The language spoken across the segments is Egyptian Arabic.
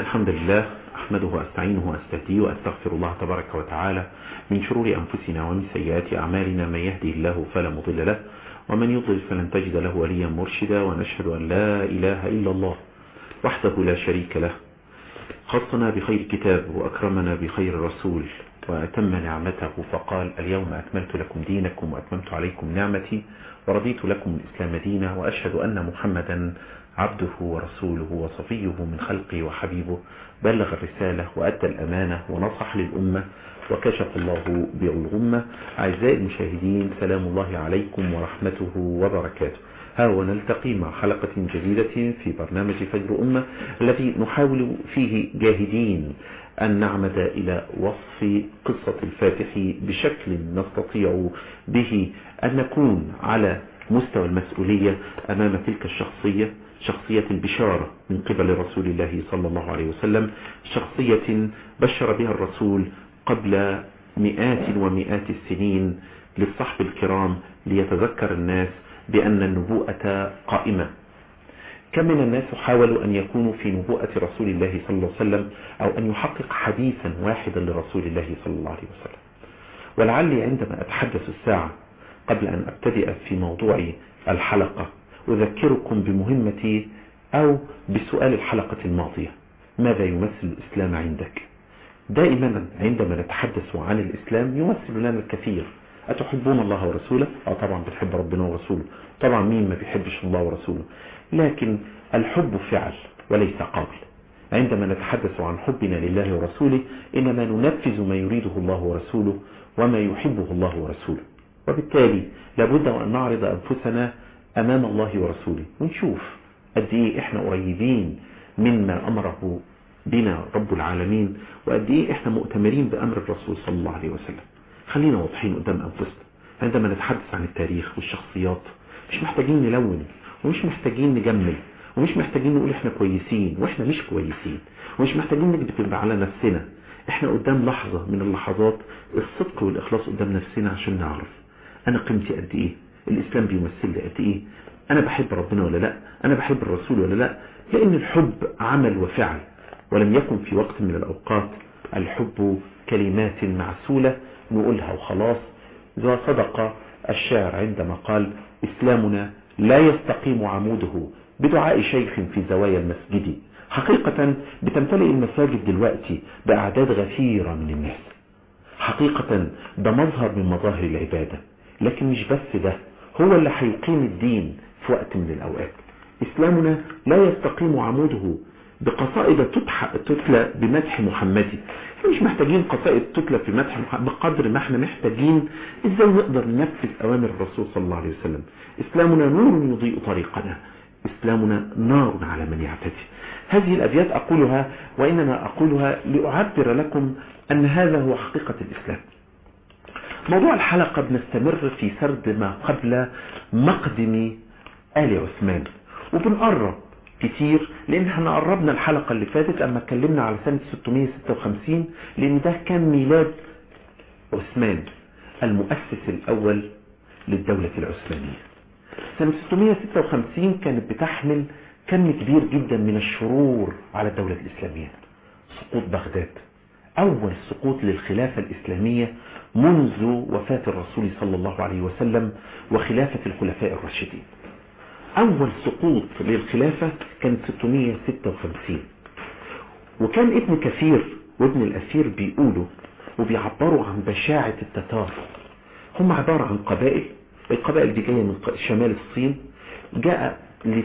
الحمد لله أحمده وأستعينه وأستهديه وأستغفر الله تبارك وتعالى من شرور أنفسنا ومن سيئات أعمالنا من يهدي الله فلا مضل له ومن يضلل فلن تجد له وليا مرشدا ونشهد أن لا إله إلا الله وحده لا شريك له خصنا بخير كتاب وأكرمنا بخير رسول وأتم نعمته فقال اليوم أكملت لكم دينكم وأتممت عليكم نعمتي ورضيت لكم الإسلام دينا وأشهد أن محمدا عبده ورسوله وصفيه من خلقه وحبيبه بلغ الرسالة وأدى الأمانة ونصح للأمة وكشف الله بالغمة أعزائي المشاهدين سلام الله عليكم ورحمته وبركاته ها ونلتقي مع حلقة جديدة في برنامج فجر أمة الذي نحاول فيه جاهدين أن نعمد إلى وصف قصة الفاتح بشكل نستطيع به أن نكون على مستوى المسؤولية أمام تلك الشخصية شخصية البشارة من قبل رسول الله صلى الله عليه وسلم شخصية بشر بها الرسول قبل مئات ومئات السنين للصحب الكرام ليتذكر الناس بأن النبوءة قائمة كم من الناس حاولوا أن يكونوا في نبوءة رسول الله صلى الله عليه وسلم أو أن يحقق حديثا واحدا لرسول الله صلى الله عليه وسلم ولعلي عندما أتحدث الساعة قبل أن أبتدئ في موضوع الحلقة أذكركم بمهمتي أو بسؤال الحلقة الماضية ماذا يمثل الإسلام عندك دائما عندما نتحدث عن الإسلام يمثل لنا الكثير أتحبون الله ورسوله أو طبعا بتحب ربنا ورسوله طبعا مين ما بيحبش الله ورسوله لكن الحب فعل وليس قول عندما نتحدث عن حبنا لله ورسوله إنما ننفذ ما يريده الله ورسوله وما يحبه الله ورسوله وبالتالي لابد أن نعرض أنفسنا أمام الله ورسوله ونشوف قد إيه إحنا قريبين مما أمره بنا رب العالمين وقد إيه إحنا مؤتمرين بأمر الرسول صلى الله عليه وسلم خلينا واضحين قدام أنفسنا عندما نتحدث عن التاريخ والشخصيات مش محتاجين نلون ومش محتاجين نجمل ومش محتاجين نقول احنا كويسين واحنا مش كويسين ومش محتاجين نكذب على نفسنا احنا قدام لحظة من اللحظات الصدق والإخلاص قدام نفسنا عشان نعرف أنا قيمتي قد إيه الإسلام بيمثل لي قد إيه أنا بحب ربنا ولا لا أنا بحب الرسول ولا لا لأن الحب عمل وفعل ولم يكن في وقت من الأوقات الحب كلمات معسولة نقولها وخلاص ذو صدق الشاعر عندما قال إسلامنا لا يستقيم عموده بدعاء شيخ في زوايا المسجد حقيقة بتمتلئ المساجد دلوقتي بأعداد غفيرة من الناس حقيقة ده مظهر من مظاهر العبادة لكن مش بس ده هو اللي هيقيم الدين في وقت من الأوقات إسلامنا لا يستقيم عموده بقصائد تتلى بمدح محمدي احنا مش محتاجين قصائد تتلى في مدح محمد بقدر ما احنا محتاجين ازاي نقدر ننفذ اوامر الرسول صلى الله عليه وسلم اسلامنا نور يضيء طريقنا اسلامنا نار على من يعتدي هذه الابيات اقولها وانما اقولها لاعبر لكم ان هذا هو حقيقة الاسلام موضوع الحلقة بنستمر في سرد ما قبل مقدم آل عثمان وبنقرب كتير لان احنا قربنا الحلقة اللي فاتت اما اتكلمنا على سنة 656 لان ده كان ميلاد عثمان المؤسس الاول للدولة العثمانية سنة 656 كانت بتحمل كم كبير جدا من الشرور على الدولة الاسلامية سقوط بغداد اول سقوط للخلافة الاسلامية منذ وفاة الرسول صلى الله عليه وسلم وخلافة الخلفاء الراشدين اول سقوط للخلافة كانت 656 وكان ابن كثير وابن الاسير بيقولوا وبيعبروا عن بشاعة التتار هم عبارة عن قبائل القبائل دي جاية من شمال الصين جاء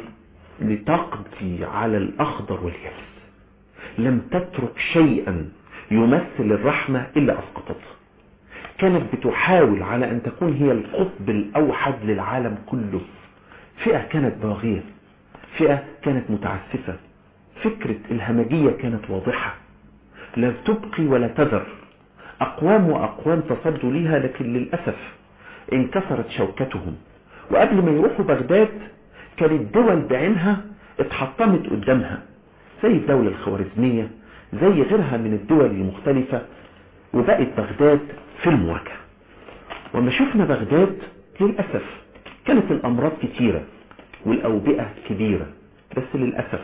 لتقضي على الاخضر واليابس لم تترك شيئا يمثل الرحمة الا اسقطته كانت بتحاول على ان تكون هي القطب الاوحد للعالم كله فئة كانت باغية فئة كانت متعسفة فكرة الهمجية كانت واضحة لا تبقي ولا تذر أقوام وأقوام تصدوا لها لكن للأسف انكسرت شوكتهم وقبل ما يروحوا بغداد كانت دول بعينها اتحطمت قدامها زي الدولة الخوارزمية زي غيرها من الدول المختلفة وبقت بغداد في المواجهة وما شفنا بغداد للأسف كانت الأمراض كتيرة والأوبئة كبيرة بس للأسف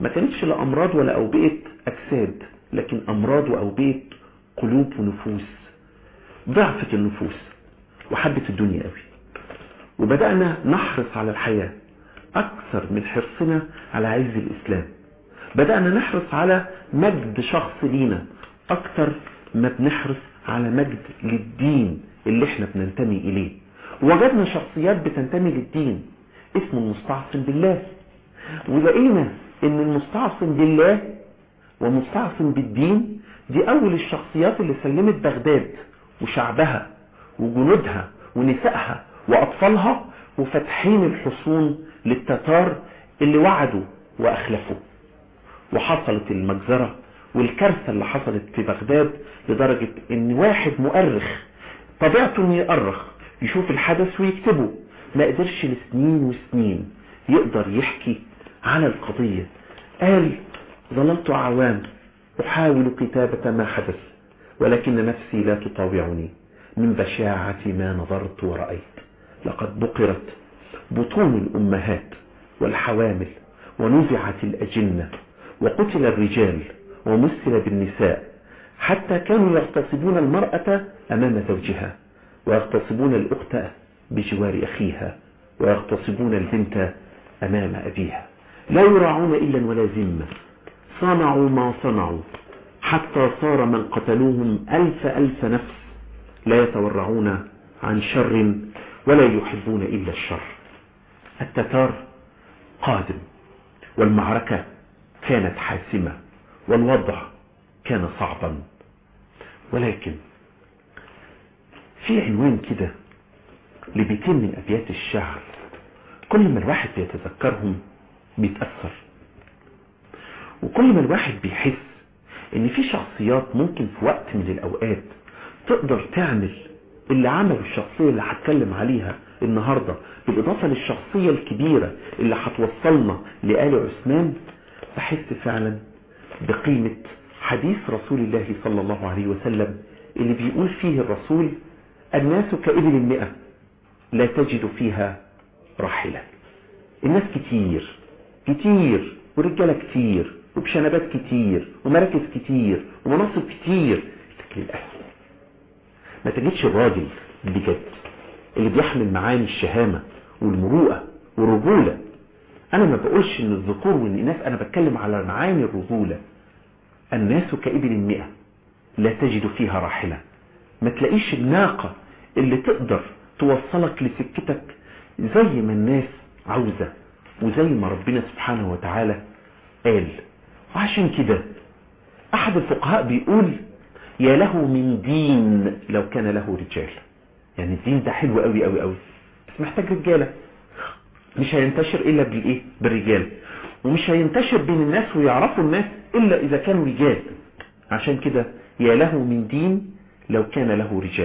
ما كانتش لا امراض ولا اوبئة اجساد لكن امراض واوبئة قلوب ونفوس ضعفت النفوس وحبت الدنيا قوي وبدأنا نحرص على الحياة اكثر من حرصنا على عز الاسلام بدأنا نحرص على مجد شخص لينا اكثر ما بنحرص على مجد للدين اللي احنا بننتمي اليه وجدنا شخصيات بتنتمي للدين اسمه المستعصم بالله ولقينا ان المستعصم بالله ومستعصم بالدين دي اول الشخصيات اللي سلمت بغداد وشعبها وجنودها ونسائها واطفالها وفتحين الحصون للتتار اللي وعدوا واخلفوا وحصلت المجزرة والكارثة اللي حصلت في بغداد لدرجة ان واحد مؤرخ طبيعته انه يؤرخ يشوف الحدث ويكتبه ما قدرش لسنين وسنين يقدر يحكي على القضية قال ظللت أعوام أحاول كتابة ما حدث ولكن نفسي لا تطاوعني من بشاعة ما نظرت ورأيت لقد بقرت بطون الأمهات والحوامل ونزعت الأجنة وقتل الرجال ومثل بالنساء حتى كانوا يغتصبون المرأة أمام زوجها ويغتصبون الأخت بجوار أخيها ويغتصبون البنت أمام أبيها لا يراعون إلا ولا ذمة صنعوا ما صنعوا حتى صار من قتلوهم ألف ألف نفس لا يتورعون عن شر ولا يحبون إلا الشر التتار قادم والمعركة كانت حاسمة والوضع كان صعبا ولكن في عنوان كده لبيتين من أبيات الشعر كل ما الواحد بيتذكرهم بيتأثر وكل ما الواحد بيحس ان في شخصيات ممكن في وقت من الاوقات تقدر تعمل اللي عمله الشخصية اللي هتكلم عليها النهاردة بالاضافة للشخصية الكبيرة اللي هتوصلنا لآل عثمان بحس فعلا بقيمة حديث رسول الله صلى الله عليه وسلم اللي بيقول فيه الرسول الناس كإبل المئة لا تجد فيها راحلة الناس كتير كتير ورجالة كتير وبشنبات كتير ومراكز كتير ومناصب كتير لكن للأسف ما تجدش الراجل بجد اللي بيحمل معاني الشهامة والمروءة والرجولة انا ما بقولش ان الذكور والاناث انا بتكلم على معاني الرجولة الناس كإبل المئة لا تجد فيها راحلة ما تلاقيش الناقة اللي تقدر توصلك لسكتك زي ما الناس عاوزة وزي ما ربنا سبحانه وتعالى قال وعشان كده احد الفقهاء بيقول يا له من دين لو كان له رجال يعني الدين ده حلو قوي قوي قوي بس محتاج رجاله مش هينتشر الا بالايه بالرجال ومش هينتشر بين الناس ويعرفوا الناس الا اذا كانوا رجال عشان كده يا له من دين لو كان له رجال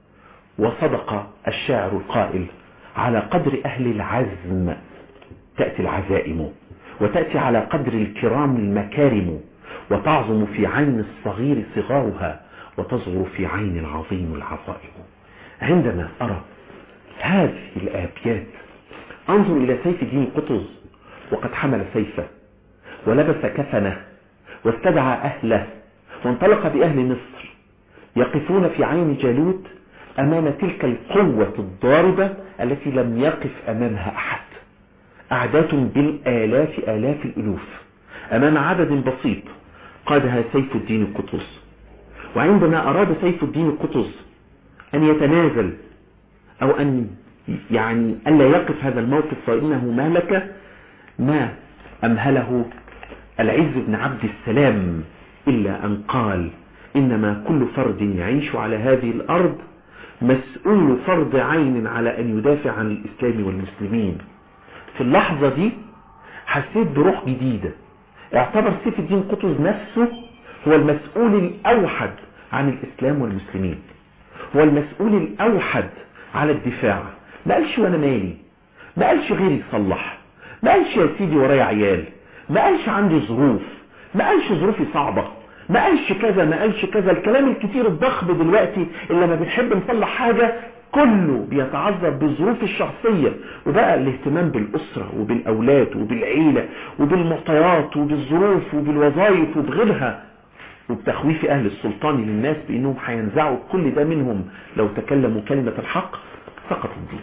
وصدق الشاعر القائل على قدر اهل العزم تأتي العزائم وتأتي على قدر الكرام المكارم وتعظم في عين الصغير صغارها وتصغر في عين العظيم العظائم عندما أرى هذه الآبيات أنظر إلى سيف الدين قطز وقد حمل سيفه ولبس كفنه واستدعى أهله وانطلق بأهل مصر يقفون في عين جالوت أمام تلك القوة الضاربة التي لم يقف أمامها أحد أعداد بالآلاف آلاف الألوف أمام عدد بسيط قادها سيف الدين القطز وعندما أراد سيف الدين القطز أن يتنازل أو أن يعني ألا يقف هذا الموقف فإنه مهلكة ما أمهله العز بن عبد السلام إلا أن قال إنما كل فرد يعيش على هذه الأرض مسؤول فرض عين على أن يدافع عن الإسلام والمسلمين في اللحظة دي حسيت بروح جديدة اعتبر سيف الدين قطز نفسه هو المسؤول الأوحد عن الإسلام والمسلمين هو المسؤول الأوحد على الدفاع ما قالش وانا مالي ما قالش غيري يصلح ما قالش يا سيدي ورايا عيال ما قالش عندي ظروف ما قالش ظروفي صعبة ما قالش كذا ما قالش كذا الكلام الكتير الضخم دلوقتي اللي لما بنحب نصلح حاجة كله بيتعذر بظروف الشخصية وبقى الاهتمام بالأسرة وبالأولاد وبالعيلة وبالمعطيات وبالظروف وبالوظائف وبغيرها وبتخويف أهل السلطان للناس بأنهم هينزعوا كل ده منهم لو تكلموا كلمة الحق سقط الدين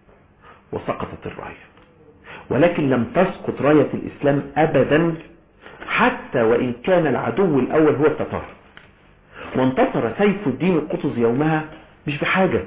وسقطت الراية ولكن لم تسقط راية الإسلام أبدا حتى وإن كان العدو الأول هو التتار وانتصر سيف الدين القطز يومها مش بحاجة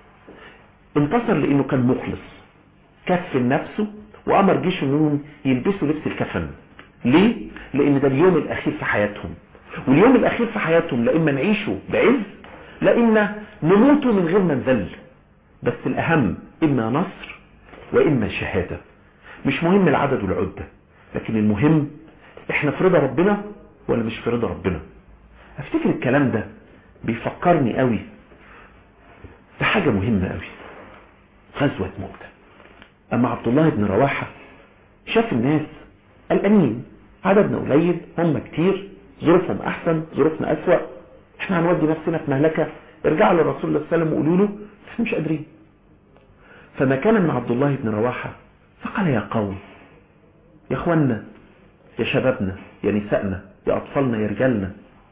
انتصر لأنه كان مخلص كفن نفسه وأمر جيشه أنهم يلبسوا لبس الكفن ليه؟ لأن ده اليوم الأخير في حياتهم واليوم الأخير في حياتهم لإما نعيشه بعز لإما نموت من غير ما نذل بس الأهم إما نصر وإما شهادة مش مهم العدد والعدة لكن المهم احنا في رضا ربنا ولا مش في رضا ربنا افتكر الكلام ده بيفكرني قوي بحاجة مهمة قوي غزوة مؤتة اما عبد الله بن رواحة شاف الناس قلقانين عددنا قليل هم كتير ظروفهم احسن ظروفنا اسوأ احنا هنودي نفسنا في مهلكة ارجعوا للرسول صلى الله عليه وسلم وقولوا له احنا مش قادرين فما كان من عبد الله بن رواحة فقال يا قوم يا اخوانا يا شبابنا يا نسائنا يا اطفالنا يا رجالنا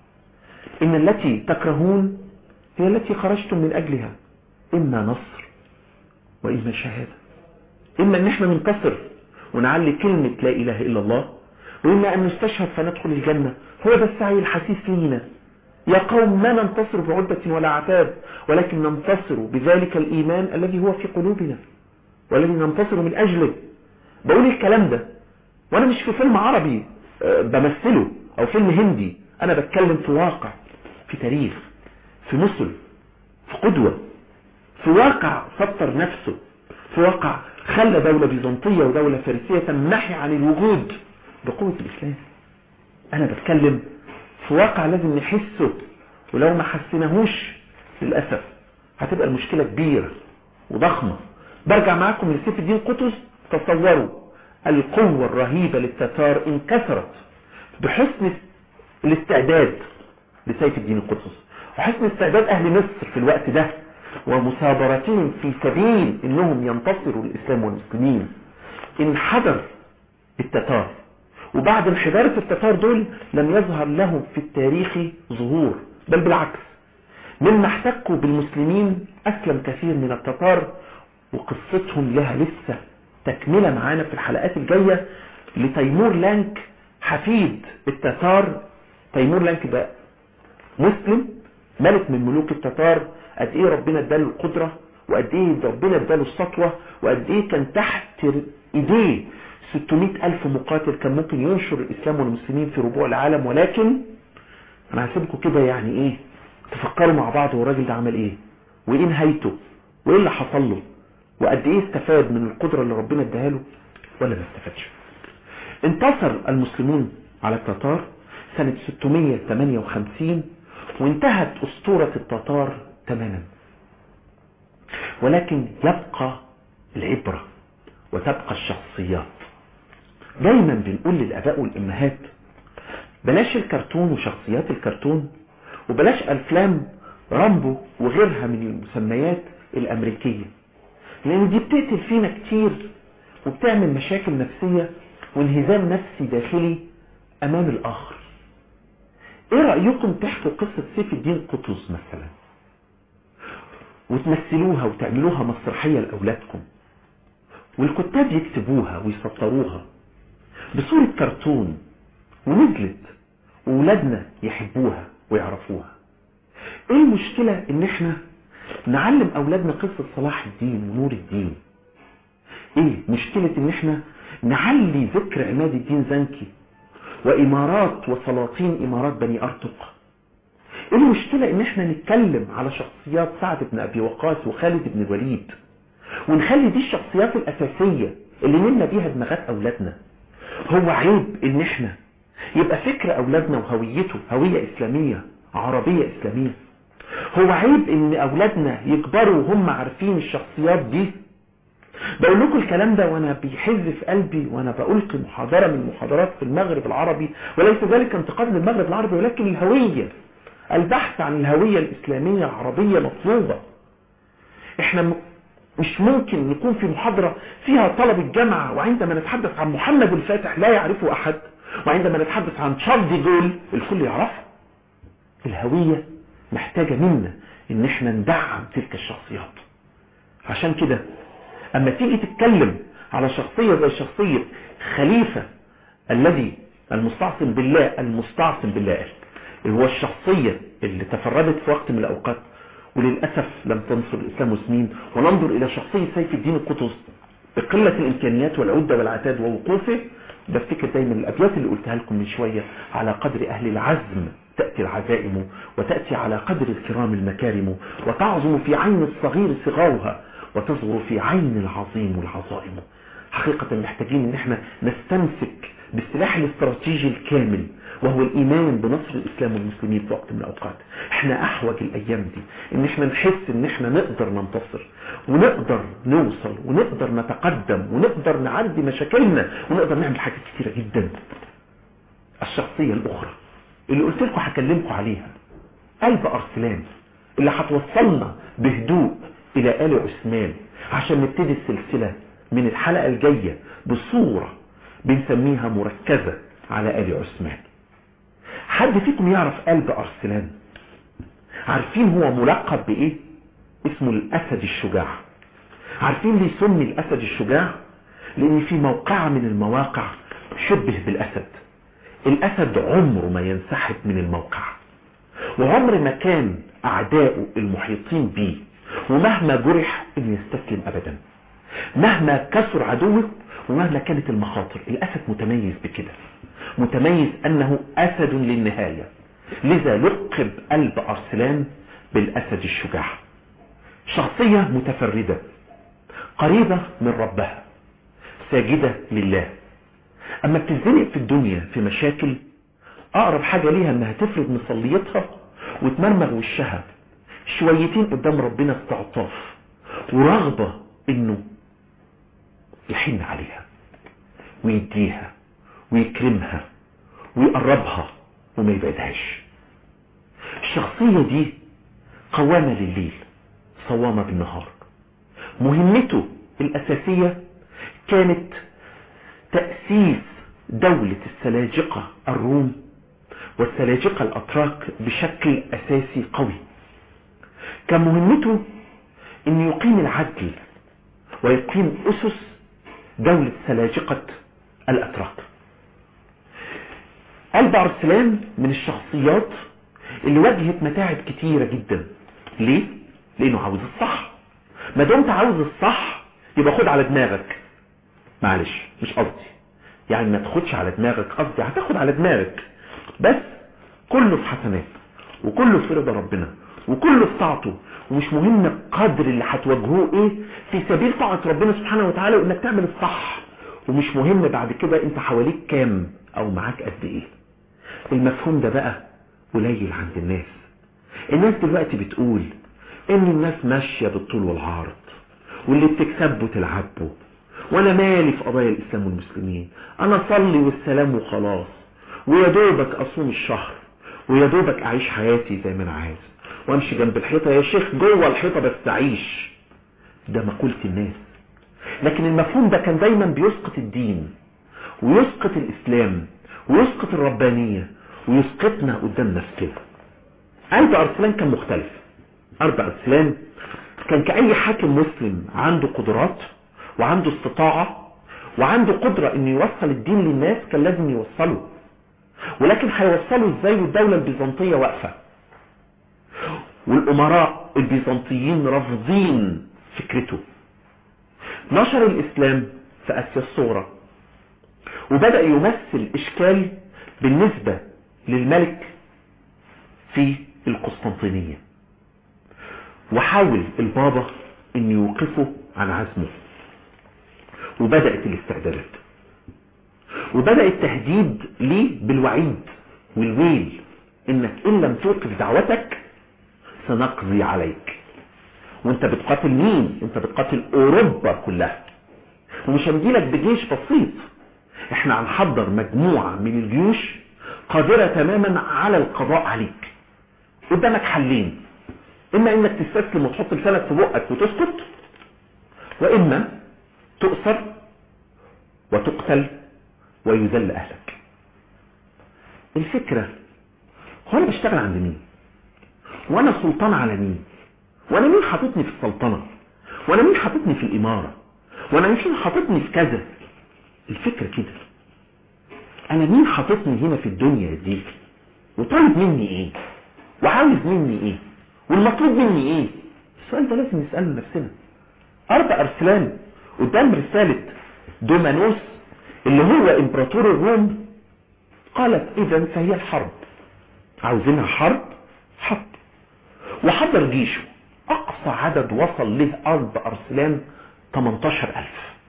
ان التي تكرهون هي التي خرجتم من اجلها اما نصر واما شهادة اما ان احنا ننتصر ونعلي كلمة لا اله الا الله واما ان نستشهد فندخل الجنة هو ده السعي الحسيس لينا يا قوم ما ننتصر بعدة ولا عتاب ولكن ننتصر بذلك الإيمان الذي هو في قلوبنا والذي ننتصر من أجله بقول الكلام ده وأنا مش في فيلم عربي بمثله أو فيلم هندي أنا بتكلم في واقع في تاريخ في مثل في قدوة في واقع سطر نفسه في واقع خلى دولة بيزنطية ودولة فارسية تمنحي عن الوجود بقوة الإسلام أنا بتكلم في واقع لازم نحسه ولو ما حسناهوش للأسف هتبقى المشكلة كبيرة وضخمة برجع معاكم لسيف الدين قطز تصوروا القوة الرهيبة للتتار انكسرت بحسن الاستعداد لسيف الدين القطز وحسن استعداد أهل مصر في الوقت ده ومثابرتهم في سبيل انهم ينتصروا الاسلام والمسلمين انحدر التتار وبعد انحدار التتار دول لم يظهر لهم في التاريخ ظهور بل بالعكس مما احتكوا بالمسلمين اسلم كثير من التتار وقصتهم لها لسه تكملة معانا في الحلقات الجاية لتيمور لانك حفيد التتار تيمور لانك بقى مسلم ملك من ملوك التتار قد ايه ربنا اداله القدرة وقد ايه ربنا اداله السطوة وقد ايه كان تحت ايديه 600 ألف مقاتل كان ممكن ينشر الإسلام والمسلمين في ربوع العالم ولكن أنا هسيبكم كده يعني إيه تفكروا مع بعض هو الراجل ده عمل إيه وإيه نهايته وإيه اللي حصل له وقد إيه استفاد من القدرة اللي ربنا اداها له ولا ما استفادش انتصر المسلمون على التتار سنة 658 وانتهت أسطورة التتار تماما ولكن يبقى العبرة وتبقى الشخصيات دايما بنقول للاباء والامهات بلاش الكرتون وشخصيات الكرتون وبلاش افلام رامبو وغيرها من المسميات الامريكية لان دي بتقتل فينا كتير وبتعمل مشاكل نفسية وانهزام نفسي داخلي امام الاخر ايه رأيكم تحكوا قصة سيف الدين قطز مثلا وتمثلوها وتعملوها مسرحية لاولادكم والكتاب يكتبوها ويسطروها بصورة كرتون ونزلت وولادنا يحبوها ويعرفوها ايه المشكلة ان احنا نعلم اولادنا قصة صلاح الدين ونور الدين ايه مشكلة ان احنا نعلي ذكر عماد الدين زنكي وامارات وسلاطين امارات بني ارتق ايه المشكلة ان احنا نتكلم على شخصيات سعد بن ابي وقاص وخالد بن الوليد ونخلي دي الشخصيات الاساسية اللي نمنا بيها دماغات اولادنا هو عيب ان احنا يبقى فكر اولادنا وهويته هوية اسلامية عربية اسلامية هو عيب ان اولادنا يكبروا وهم عارفين الشخصيات دي بقول لكم الكلام ده وانا بيحز في قلبي وانا بألقي محاضرة من المحاضرات في المغرب العربي وليس ذلك انتقاد للمغرب العربي ولكن الهوية البحث عن الهوية الاسلامية العربية مطلوبة احنا م... مش ممكن نكون في محاضرة فيها طلب الجامعة وعندما نتحدث عن محمد الفاتح لا يعرفه احد وعندما نتحدث عن تشارل دي جول الكل يعرفه الهوية محتاجة منا ان احنا ندعم تلك الشخصيات عشان كده اما تيجي تتكلم على شخصية زي شخصية خليفة الذي المستعصم بالله المستعصم بالله اللي هو الشخصية اللي تفردت في وقت من الاوقات وللأسف لم تنصر الإسلام مسلمين وننظر إلى شخصية سيف الدين القطز بقلة الإمكانيات والعدة والعتاد ووقوفه بفتكر دايما الأبيات اللي قلتها لكم من شوية على قدر أهل العزم تأتي العزائم وتأتي على قدر الكرام المكارم وتعظم في عين الصغير صغارها وتصغر في عين العظيم العظائم حقيقة محتاجين ان احنا نستمسك بالسلاح الاستراتيجي الكامل وهو الايمان بنصر الاسلام والمسلمين في وقت من الاوقات احنا احوج الايام دي ان احنا نحس ان احنا نقدر ننتصر ونقدر نوصل ونقدر نتقدم ونقدر نعدي مشاكلنا ونقدر نعمل حاجات كتيرة جدا الشخصية الاخرى اللي قلت لكم هكلمكم عليها قلب ارسلان اللي هتوصلنا بهدوء الى ال عثمان عشان نبتدي السلسلة من الحلقة الجاية بصورة بنسميها مركزة على ال عثمان حد فيكم يعرف قلب ارسلان عارفين هو ملقب بايه اسمه الاسد الشجاع عارفين ليه سمي الاسد الشجاع لان في موقع من المواقع شبه بالاسد الاسد عمره ما ينسحب من الموقع وعمر ما كان اعداؤه المحيطين به ومهما جرح انه يستسلم ابدا مهما كثر عدوه ومهما كانت المخاطر الاسد متميز بكده متميز انه اسد للنهاية لذا لقب قلب ارسلان بالاسد الشجاع شخصية متفردة قريبة من ربها ساجدة لله اما بتزنق في الدنيا في مشاكل اقرب حاجة ليها انها تفرد مصليتها وتمرمغ وشها شويتين قدام ربنا استعطاف ورغبة انه يحن عليها ويديها ويكرمها ويقربها وما يبعدهاش الشخصية دي قوامة لليل صوامة بالنهار مهمته الأساسية كانت تأسيس دولة السلاجقة الروم والسلاجقة الأتراك بشكل أساسي قوي كان مهمته أن يقيم العدل ويقيم أسس دولة سلاجقة الأتراك قلب أرسلان من الشخصيات اللي واجهت متاعب كتيرة جدا ليه؟ لأنه عاوز الصح ما دمت عاوز الصح يبقى خد على دماغك معلش مش قصدي يعني ما تاخدش على دماغك قصدي هتاخد على دماغك بس كله في حسنات وكله في رضا ربنا وكله في طاعته ومش مهم القدر اللي هتواجهوه ايه في سبيل طاعة ربنا سبحانه وتعالى وانك تعمل الصح ومش مهم بعد كده انت حواليك كام او معاك قد ايه المفهوم ده بقى قليل عند الناس الناس دلوقتي بتقول ان الناس ماشية بالطول والعرض واللي بتكسبه تلعبه وانا مالي في قضايا الاسلام والمسلمين انا صلي والسلام وخلاص ويا دوبك اصوم الشهر ويا دوبك اعيش حياتي زي ما انا عايز وامشي جنب الحيطة يا شيخ جوه الحيطة بس تعيش ده مقولة الناس لكن المفهوم ده كان دايما بيسقط الدين ويسقط الاسلام ويسقط الربانية ويسقطنا قدام نفسنا قلب ارسلان كان مختلف قلب ارسلان كان كأي حاكم مسلم عنده قدرات وعنده استطاعة وعنده قدرة انه يوصل الدين للناس كان لازم يوصله ولكن هيوصله ازاي والدولة البيزنطية واقفة والامراء البيزنطيين رافضين فكرته نشر الاسلام في اسيا الصغرى وبدأ يمثل اشكال بالنسبة للملك في القسطنطينية وحاول البابا ان يوقفه عن عزمه وبدأت الاستعدادات وبدأ التهديد ليه بالوعيد والويل انك ان لم توقف دعوتك سنقضي عليك وانت بتقاتل مين انت بتقاتل اوروبا كلها ومش هنجيلك بجيش بسيط احنا هنحضر مجموعة من الجيوش قادرة تماما على القضاء عليك قدامك حلين اما انك تستسلم وتحط لسانك في بقك وتسكت واما تؤثر وتقتل ويذل اهلك الفكرة هو انا بشتغل عند مين وانا سلطان على مين وانا مين حاططني في السلطنة وانا مين حاططني في الامارة وانا مين حاططني في كذا الفكرة كده انا مين حاططني هنا في الدنيا دي وطالب مني ايه وعاوز مني ايه والمطلوب مني ايه السؤال ده لازم نسأله لنفسنا اربع ارسلان قدام رسالة دومانوس اللي هو امبراطور الروم قالت اذا فهي الحرب عاوزينها حرب حرب وحضر جيشه اقصى عدد وصل له ارض ارسلان 18000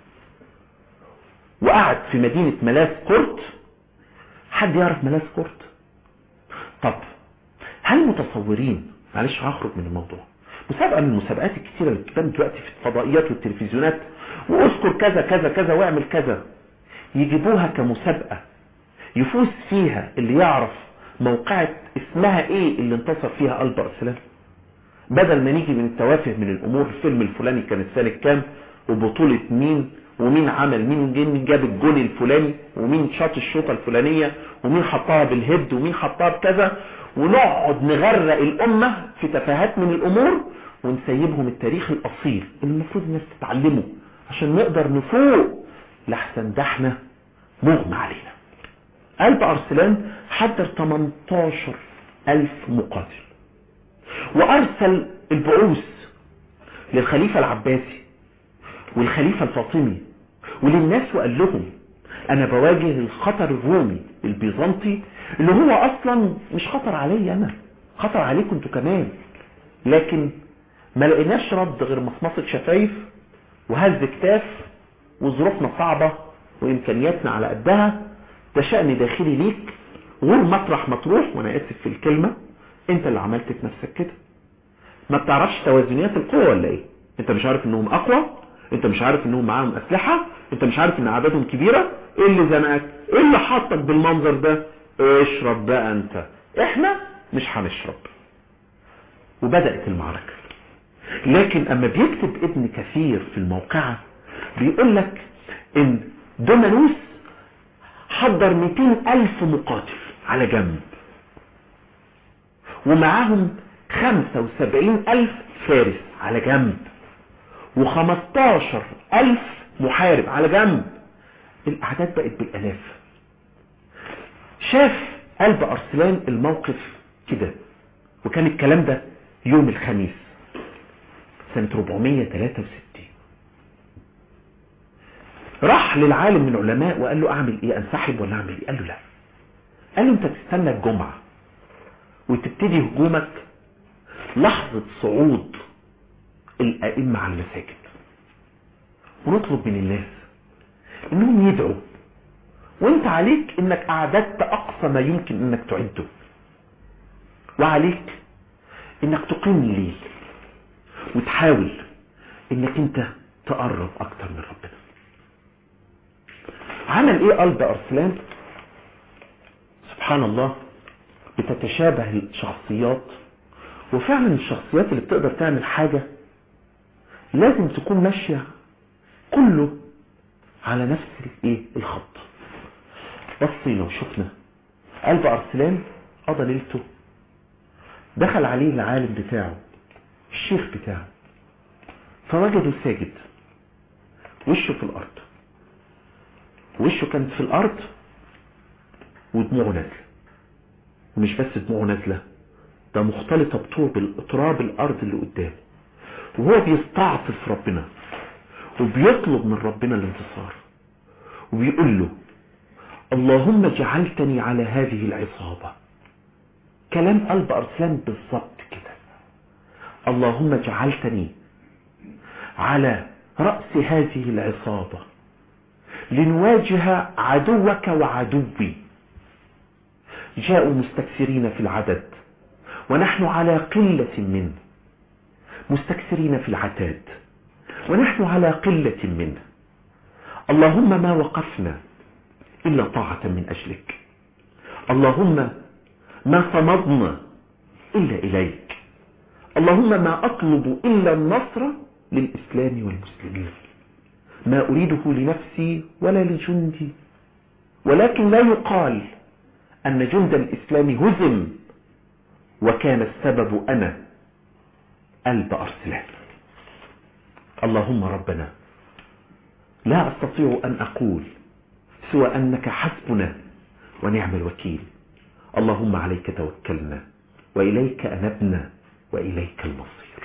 وقعد في مدينة ملاس كورت حد يعرف ملاس كورت طب هل متصورين معلش هخرج من الموضوع مسابقة من المسابقات الكتيرة اللي بتبان دلوقتي في الفضائيات والتلفزيونات واذكر كذا كذا كذا واعمل كذا يجيبوها كمسابقة يفوز فيها اللي يعرف موقعة اسمها ايه اللي انتصر فيها قلب ارسلان بدل ما نيجي من التوافه من الامور الفيلم الفلاني كانت سنة كام وبطولة مين ومين عمل مين مين جاب الجول الفلاني ومين شاط الشوطة الفلانية ومين حطها بالهد ومين حطها بكذا ونقعد نغرق الامة في تفاهات من الامور ونسيبهم التاريخ الاصيل اللي المفروض الناس تتعلمه عشان نقدر نفوق لحسن ده احنا مغمى علينا قلب ارسلان حضر 18 الف مقاتل وارسل البعوث للخليفة العباسي والخليفة الفاطمي وللناس وقال لهم انا بواجه الخطر الرومي البيزنطي اللي هو اصلا مش خطر علي انا خطر عليكم انتوا كمان لكن ما لقيناش رد غير مصمصة شفايف وهز كتاف وظروفنا صعبة وامكانياتنا على قدها ده شأن داخلي ليك غير مطرح مطروح وانا اسف في الكلمة انت اللي عملت في نفسك كده ما بتعرفش توازنيات القوة ولا ايه انت مش عارف انهم اقوى انت مش عارف انهم معاهم اسلحة انت مش عارف ان اعدادهم كبيرة ايه اللي زنقك ايه اللي حطك بالمنظر ده اشرب بقى انت احنا مش هنشرب وبدأت المعركة لكن اما بيكتب ابن كثير في الموقعة بيقول لك ان دومانوس حضر 200 الف مقاتل على جنب ومعاهم 75 الف فارس على جنب و15 الف محارب على جنب الاعداد بقت بالالاف شاف قلب ارسلان الموقف كده وكان الكلام ده يوم الخميس سنة 463 راح للعالم من العلماء وقال له اعمل ايه انسحب ولا اعمل ايه قال له لا قال له انت تستنى الجمعة وتبتدي هجومك لحظة صعود الائمة على المساجد ونطلب من الناس انهم يدعوا وانت عليك انك اعددت اقصى ما يمكن انك تعده وعليك انك تقيم الليل وتحاول انك انت تقرب اكتر من ربنا عمل ايه قلب ارسلان سبحان الله بتتشابه الشخصيات وفعلا الشخصيات اللي بتقدر تعمل حاجة لازم تكون ماشية كله على نفس الايه الخط بصينا وشفنا قلب ارسلان قضى ليلته دخل عليه العالم بتاعه الشيخ بتاعه فوجده ساجد وشه في الارض وشه كانت في الارض ودموعه نازله ومش بس دموعه نازله ده مختلطه بطوب تراب الارض اللي قدامه وهو بيستعطف ربنا وبيطلب من ربنا الانتصار وبيقول له اللهم جعلتني على هذه العصابة كلام قلب أرسلان بالضبط كده اللهم جعلتني على رأس هذه العصابة لنواجه عدوك وعدوي جاءوا مستكثرين في العدد ونحن على قلة منه مستكثرين في العتاد ونحن على قلة منه اللهم ما وقفنا إلا طاعة من أجلك اللهم ما صمدنا إلا إليك اللهم ما أطلب إلا النصر للإسلام والمسلمين ما أريده لنفسي ولا لجندي ولكن لا يقال أن جند الإسلام هزم وكان السبب أنا قلب أرسلان اللهم ربنا لا أستطيع أن أقول سوى أنك حسبنا ونعم الوكيل اللهم عليك توكلنا وإليك أنبنا وإليك المصير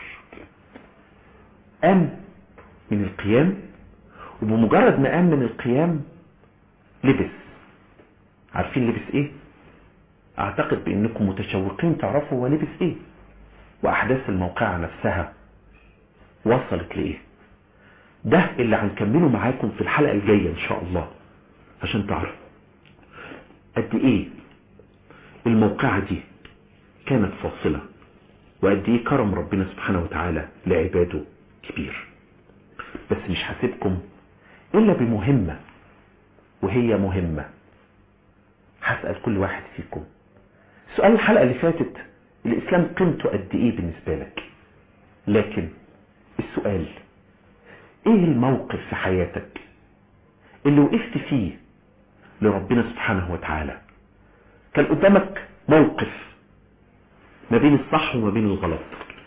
قام من القيام وبمجرد ما قام من القيام لبس عارفين لبس ايه اعتقد بانكم متشوقين تعرفوا هو لبس ايه واحداث الموقعة نفسها وصلت لايه ده اللي هنكمله معاكم في الحلقة الجاية ان شاء الله عشان تعرفوا قد ايه الموقعة دي كانت فاصلة وقد ايه كرم ربنا سبحانه وتعالى لعباده كبير بس مش هسيبكم الا بمهمة وهي مهمة هسأل كل واحد فيكم سؤال الحلقة اللي فاتت الاسلام قيمته قد ايه بالنسبة لك لكن السؤال ايه الموقف في حياتك اللي وقفت فيه لربنا سبحانه وتعالى كان قدامك موقف ما بين الصح وما بين الغلط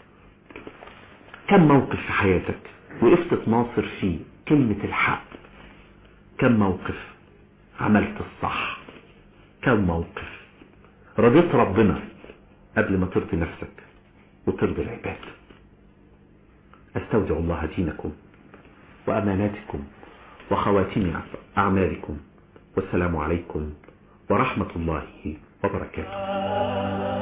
كم موقف في حياتك وقفت تناصر فيه كلمة الحق كم موقف عملت الصح كم موقف رضيت ربنا قبل ما ترضي نفسك وترضي العباد استودع الله دينكم وأماناتكم وخواتيم أعمالكم والسلام عليكم ورحمة الله وبركاته